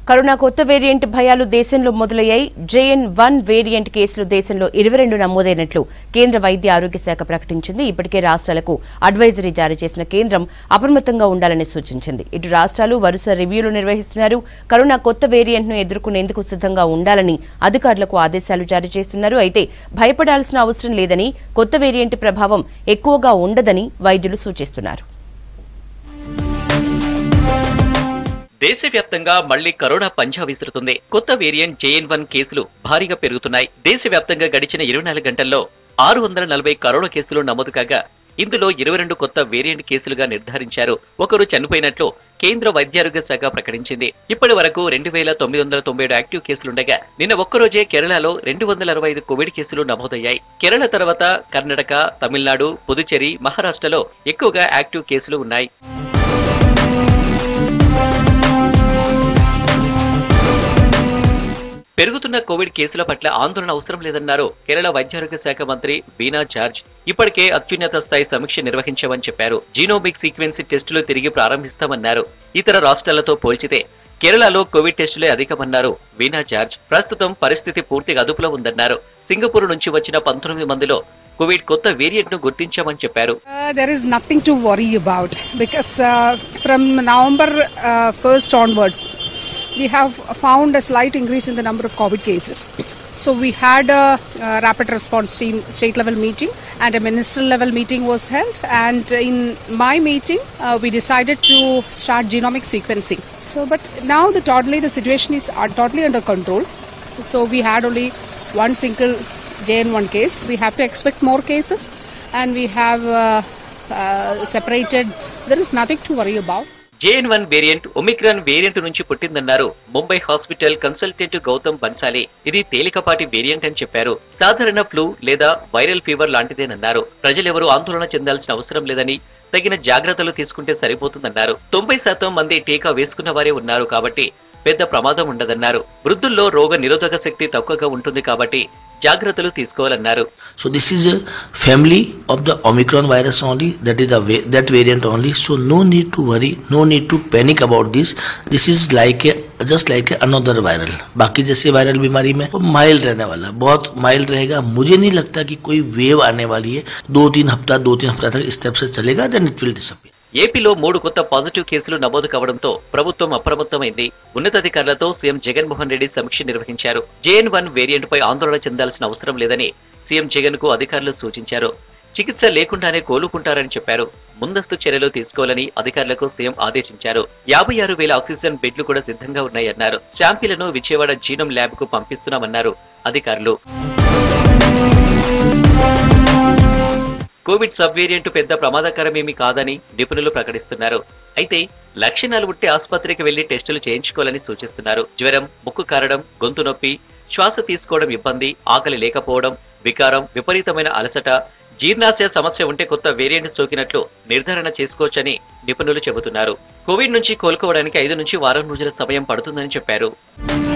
Corona కొత్త variant భయాలు దేశంలో మొదలయ్యాయి జేఎన్ వన్ వేరియంట్ కేసులు దేశంలో ఇరవై రెండు నమోదైనట్లు కేంద్ర వైద్య ఆరోగ్య శాఖ ప్రకటించింది ఇప్పటికే రాష్ట్రాలకు అడ్వైజరీ జారీ చేసిన కేంద్రం అప్రమత్తంగా ఉండాలని సూచించింది ఇటు రాష్ట్రాలు వరుస రివ్యూలు నిర్వహిస్తున్నారు కరోనా కొత్త వేరియంట్ ను ఎదుర్కొనేందుకు సిద్ధంగా ఉండాలని అధికారులకు ఆదేశాలు జారీ చేస్తున్నారు అయితే భయపడాల్సిన అవసరం లేదని కొత్త వేరియంట్ ప్రభావం ఎక్కువగా ఉండదని వైద్యులు సూచిస్తున్నారు దేశవ్యాప్తంగా మళ్లీ కరోనా పంజా విసురుతుంది కొత్త వేరియంట్ జేఎన్ వన్ కేసులు భారీగా పెరుగుతున్నాయి దేశవ్యాప్తంగా గడిచిన ఇరవై నాలుగు గంటల్లో ఆరు వందల నలభై కరోనా కేసులు నమోదు కాగా ఇందులో ఇరవై రెండు కొత్త వేరియంట్ కేసులుగా నిర్ధారించారు ఒకరు చనిపోయినట్లు కేంద్ర వైద్యారోగ్య శాఖ ప్రకటించింది ఇప్పటి వరకు రెండు వేల తొమ్మిది వందల తొంభై ఏడు యాక్టివ్ కేసులుండగా నిన్న ఒక్కరోజే కేరళలో రెండు వందల అరవై ఐదు కోవిడ్ కేసులు నమోదయ్యాయి కేరళ తర్వాత కర్ణాటక తమిళనాడు పుదుచ్చేరి మహారాష్ట్రలో ఎక్కువగా యాక్టివ్ కేసులు ఉన్నాయి పెరుగుతున్న కోవిడ్ కేసుల పట్ల ఆందోళన అవసరం లేదన్నారు కేరళ వైద్యారోగ్య శాఖ మంత్రి బీనా జార్జ్ ఇప్పటికే అత్యున్నత స్థాయి సమీక్ష నిర్వహించామని చెప్పారు జీనోమిక్ సీక్వెన్సీ టెస్టులు తిరిగి ప్రారంభిస్తామన్నారు ఇతర రాష్ట్రాలతో పోల్చితే కేరళలో కోవిడ్ టెస్టులే అధికమన్నారు వీనా జార్జ్ ప్రస్తుతం పరిస్థితి పూర్తిగా అదుపులో ఉందన్నారు సింగపూర్ నుంచి వచ్చిన పంతొమ్మిది మందిలో కోవిడ్ కొత్త వేరియంట్ ను గుర్తించామని చెప్పారు Uh, there is nothing to worry about because uh, from November uh, 1st onwards, we have found a slight increase in the number of COVID cases. So we had a, uh rapid response team state level meeting and a ministerial level meeting was held. And in my meeting, uh, we decided to start genomic sequencing. So, but now the totally the situation is uh, totally under control. So we had only one single JN1 case. We have to expect more cases, and we have uh, uh, separated. There is nothing to worry about. JN one variant omicron variant నుంచి పుట్టిందన్నారు Mumbai hospital consultant Gautam Bansali ఇది తేలికపాటి variant అని చెప్పారు సాధారణ flu లేదా viral fever లాంటిదేనన్నారు ప్రజలెవరూ ఆందోళన చెందాల్సిన అవసరం లేదని తగిన జాగ్రత్తలు తీసుకుంటే సరిపోతుందన్నారు తొంభై శాతం మంది టీకా వేసుకున్న వారే ఉన్నారు కాబట్టి పెద్ద ప్రమాదం ఉండదన్నారు వృద్ధుల్లో రోగ నిరోధక శక్తి తక్కువగా ఉంటుంది కాబట్టి జాగ్రత్తలు తీసుకోవాలన్నారు So this is a family of the Omicron virus only. That is the va- that variant only. So no need to worry. No need to panic about this. This is like a just like a another viral. बाकी जैसे viral बीमारी में mild रहने वाला बहुत mild रहेगा मुझे नहीं लगता कि कोई वेव आने वाली है दो तीन हफ्ता दो तीन हफ्ता तक इस टाइप से चलेगा देन इट विल डिसअपियर ఏపీలో మూడు కొత్త పాజిటివ్ కేసులు నమోదు కావడంతో ప్రభుత్వం అప్రమత్తమైంది ఉన్నతాధికారులతో సీఎం జగన్మోహన్ రెడ్డి సమీక్ష నిర్వహించారు జేఎన్ వన్ వేరియంట్ పై ఆందోళన చెందాల్సిన అవసరం లేదని సీఎం జగన్ కు అధికారులు సూచించారు చికిత్స లేకుండానే కోలుకుంటారని చెప్పారు ముందస్తు చర్యలు తీసుకోవాలని అధికారులకు సీఎం ఆదేశించారు యాభై ఆరు వేల ఆక్సిజన్ బెడ్లు కూడా సిద్ధంగా ఉన్నాయన్నారు శాంపిళ్లను విజయవాడ జీనోమ్ ల్యాబ్ కు పంపిస్తున్నామన్నారు అధికారులు కోవిడ్ సబ్ వేరియంట్ పెద్ద ప్రమాదకరమేమీ కాదని నిపుణులు ప్రకటిస్తున్నారు అయితే లక్షణాలు ఉంటే ఆసుపత్రికి వెళ్లి టెస్టులు చేయించుకోవాలని సూచిస్తున్నారు జ్వరం ముక్కు కారడం గొంతు నొప్పి శ్వాస తీసుకోవడం ఇబ్బంది ఆకలి లేకపోవడం వికారం విపరీతమైన అలసట జీర్ణాశయ సమస్య ఉంటే కొత్త వేరియంట్ సోకినట్లు నిర్ధారణ చేసుకోవచ్చని నిపుణులు చెబుతున్నారు కోవిడ్ నుంచి కోలుకోవడానికి ఐదు నుంచి వారం రోజుల సమయం పడుతుందని చెప్పారు